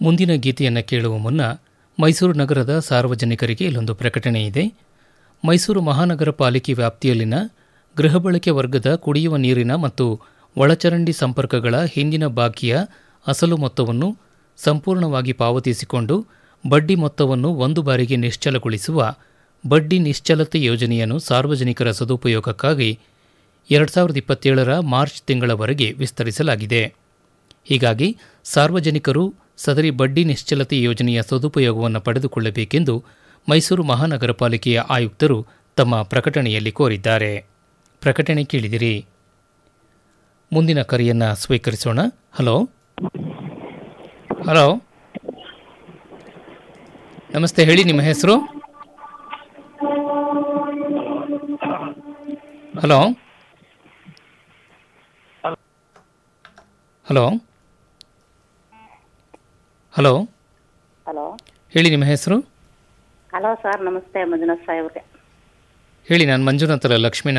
ಮುಂದಿನ ಗೀತೆಯನ್ನು ಕೇಳುವ ಮುನ್ನ ಮೈಸೂರು ನಗರದ ಸಾರ್ವಜನಿಕರಿಗೆ ಇಲ್ಲೊಂದು ಪ್ರಕಟಣೆ ಇದೆ ಮೈಸೂರು ಮಹಾನಗರ ಪಾಲಿಕೆ ವ್ಯಾಪ್ತಿಯಲ್ಲಿನ ಗೃಹ ಬಳಕೆ ವರ್ಗದ ಕುಡಿಯುವ ನೀರಿನ ಮತ್ತು ಒಳಚರಂಡಿ ಸಂಪರ್ಕಗಳ ಹಿಂದಿನ ಬಾಕಿಯ ಅಸಲು ಮೊತ್ತವನ್ನು ಸಂಪೂರ್ಣವಾಗಿ ಪಾವತಿಸಿಕೊಂಡು ಬಡ್ಡಿ ಮೊತ್ತವನ್ನು ಒಂದು ಬಾರಿಗೆ ನಿಶ್ಚಲಗೊಳಿಸುವ ಬಡ್ಡಿ ನಿಶ್ಚಲತೆ ಯೋಜನೆಯನ್ನು ಸಾರ್ವಜನಿಕರ ಸದುಪಯೋಗಕ್ಕಾಗಿ ಎರಡು ಸಾವಿರದ ಇಪ್ಪತ್ತೇಳರ ಮಾರ್ಚ್ ತಿಂಗಳವರೆಗೆ ವಿಸ್ತರಿಸಲಾಗಿದೆ ಹೀಗಾಗಿ ಸಾರ್ವಜನಿಕರು ಸದರಿ ಬಡ್ಡಿ ನಿಶ್ಚಲತೆ ಯೋಜನೆಯ ಸದುಪಯೋಗವನ್ನು ಪಡೆದುಕೊಳ್ಳಬೇಕೆಂದು ಮೈಸೂರು ಮಹಾನಗರ ಪಾಲಿಕೆಯ ಆಯುಕ್ತರು ತಮ್ಮ ಪ್ರಕಟಣೆಯಲ್ಲಿ ಕೋರಿದ್ದಾರೆ ಪ್ರಕಟಣೆ ಕೇಳಿದಿರಿ ಮುಂದಿನ ಕರೆಯನ್ನು ಸ್ವೀಕರಿಸೋಣ ಹಲೋ ಹಲೋ ನಮಸ್ತೆ ಹೇಳಿ ನಿಮ್ಮ ಹೆಸರು ಹಲೋ ಹಲೋ ಹಲೋ ಹಲೋ ಹೇಳಿ ನಿಮ್ಮ ಹೆಸರು ಹಲೋ ಸರ್ ನಮಸ್ತೆ ಮಂಜುನಾಥ್ ಸಾಹೇಬ್ರೆ ಹೇಳಿ ನಾನು ಮಂಜುನಾಥ್ ಅಲ್ಲ ಲಕ್ಷ್ಮೀ